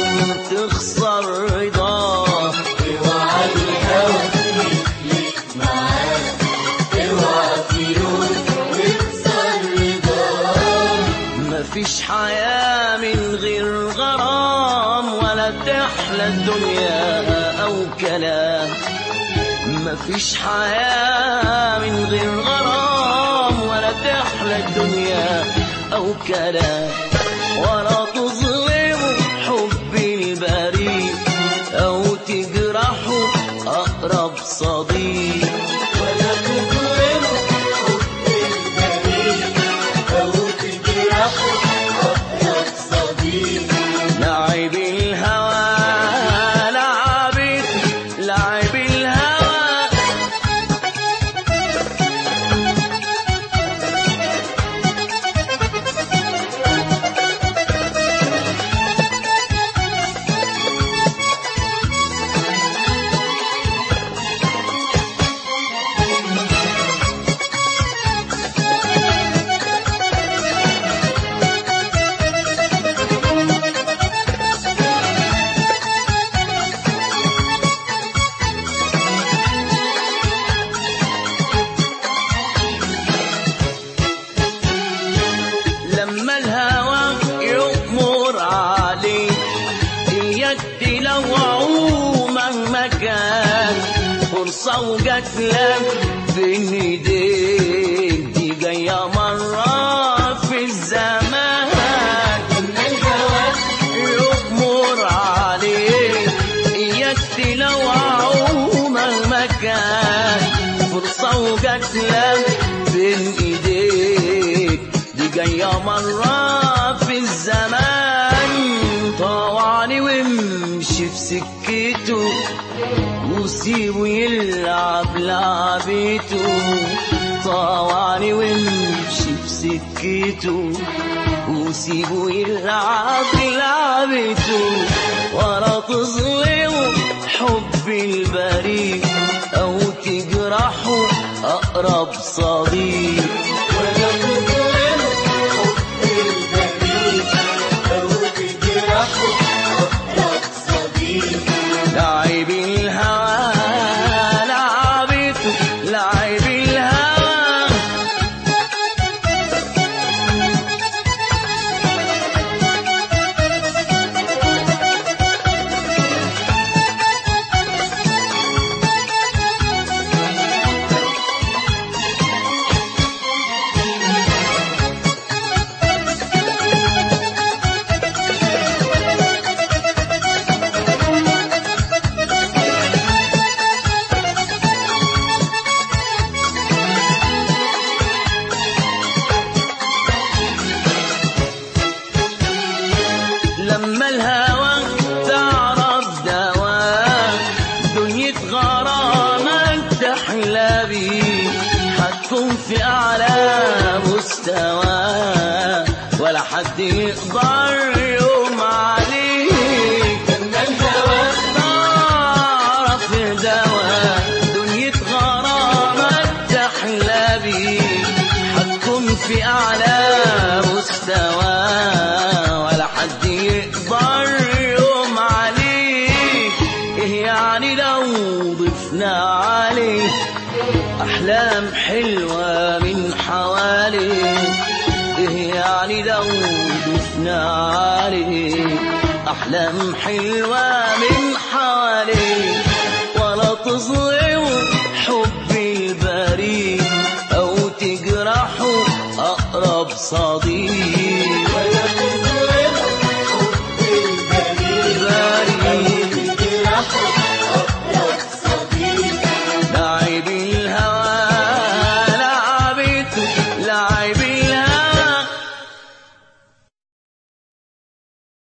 تخسر رضاه اوعى الهوى يخليك معاه اوعى فلوس تكسر رضاه مفيش حياة من غير غرام ولا تحلى الدنيا أو كلام مفيش حياة من غير غرام ولا تحلى الدنيا أو كلام ولا تظلم حب البريء أو تجرحه أقرب صديق ولا تظلم حب البريء أو تجرحه أقرب صديق لعب الهوى لعبت لعب الهوى لما الهوى يؤمر عليك اياك تلوعه مهما كان فرصة وجات لك بين ايديك دي جاية مرة في الزمان لما الهوى يؤمر عليك اياك تلوعه مهما كان فرصة وجات لك بين ايديك دي جاية مرة في الزمان طوعني وامشي في سكته وسيبه يلعب لعبته طوعني وامشي في سكته وسيبه يلعب لعبته ولا تظلمه حب البريء او تجرحه اقرب صديق ولا تظلم حب البريء أو تجرحه أقرب صديق لعب الهوى لعبته لعب الهوى لما الهوى تعرف دواء دنيا غرامك تحلى بيه هتكون في أعلى مستوى ولا حد يقدر يقوم عليك لما الهوى تعرف دواء دنيا غرامك تحلى بيه هتكون في أعلى مستوى ولا حد يقدر يقوم عليك إيه يعني لو ضفنا عليه أحلام حلوة من حواليه إيه يعني لو ضفنا عليه أحلام حلوة من حواليه ولا تظلم حب البريء أو تجرحه أقرب صديق